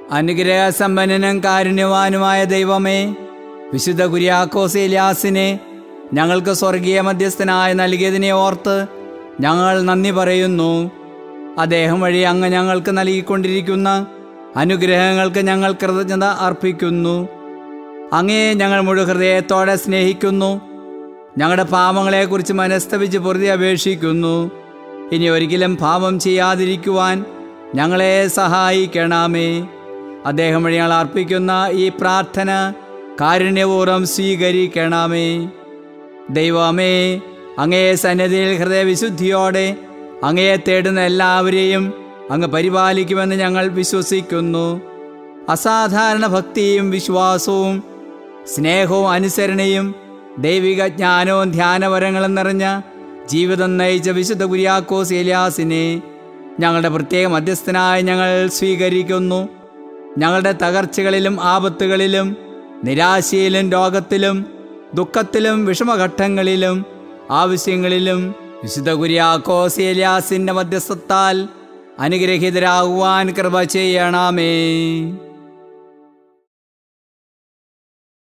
അനുഗ്രഹസമ്പന്നനും കാരുണ്യവാനുമായ ദൈവമേ വിശുദ്ധ കുര്യാക്കോസേലിയാസിനെ ഞങ്ങൾക്ക് സ്വർഗീയ മധ്യസ്ഥനായി നൽകിയതിനെ ഓർത്ത് ഞങ്ങൾ നന്ദി പറയുന്നു അദ്ദേഹം വഴി അങ്ങ് ഞങ്ങൾക്ക് നൽകിക്കൊണ്ടിരിക്കുന്ന അനുഗ്രഹങ്ങൾക്ക് ഞങ്ങൾ കൃതജ്ഞത അർപ്പിക്കുന്നു അങ്ങയെ ഞങ്ങൾ മുഴുഹൃദയത്തോടെ സ്നേഹിക്കുന്നു ഞങ്ങളുടെ പാപങ്ങളെക്കുറിച്ച് മനസ്തപിച്ച് പൊറുതി അപേക്ഷിക്കുന്നു ഇനി ഒരിക്കലും പാപം ചെയ്യാതിരിക്കുവാൻ ഞങ്ങളെ സഹായിക്കണമേ അദ്ദേഹം വഴി ഞങ്ങൾ അർപ്പിക്കുന്ന ഈ പ്രാർത്ഥന കാരുണ്യപൂർവ്വം സ്വീകരിക്കണമേ ദൈവമേ അങ്ങയെ സന്നിധിയിൽ ഹൃദയവിശുദ്ധിയോടെ അങ്ങയെ തേടുന്ന എല്ലാവരെയും അങ്ങ് പരിപാലിക്കുമെന്ന് ഞങ്ങൾ വിശ്വസിക്കുന്നു അസാധാരണ ഭക്തിയും വിശ്വാസവും സ്നേഹവും അനുസരണയും ദൈവിക ജ്ഞാനവും ധ്യാനവരങ്ങളും നിറഞ്ഞ ജീവിതം നയിച്ച വിശുദ്ധ കുര്യാക്കോസ് ഏലിയാസിനെ ഞങ്ങളുടെ പ്രത്യേക മധ്യസ്ഥനായി ഞങ്ങൾ സ്വീകരിക്കുന്നു ഞങ്ങളുടെ തകർച്ചകളിലും ആപത്തുകളിലും നിരാശയിലും രോഗത്തിലും ദുഃഖത്തിലും വിഷമഘട്ടങ്ങളിലും ആവശ്യങ്ങളിലും വിശുദ്ധ കുര്യാക്കോസ് ഏലിയാസിൻ്റെ മധ്യസ്ഥത്താൽ അനുഗ്രഹീതരാകുവാൻ കൃപ ചെയ്യണമേ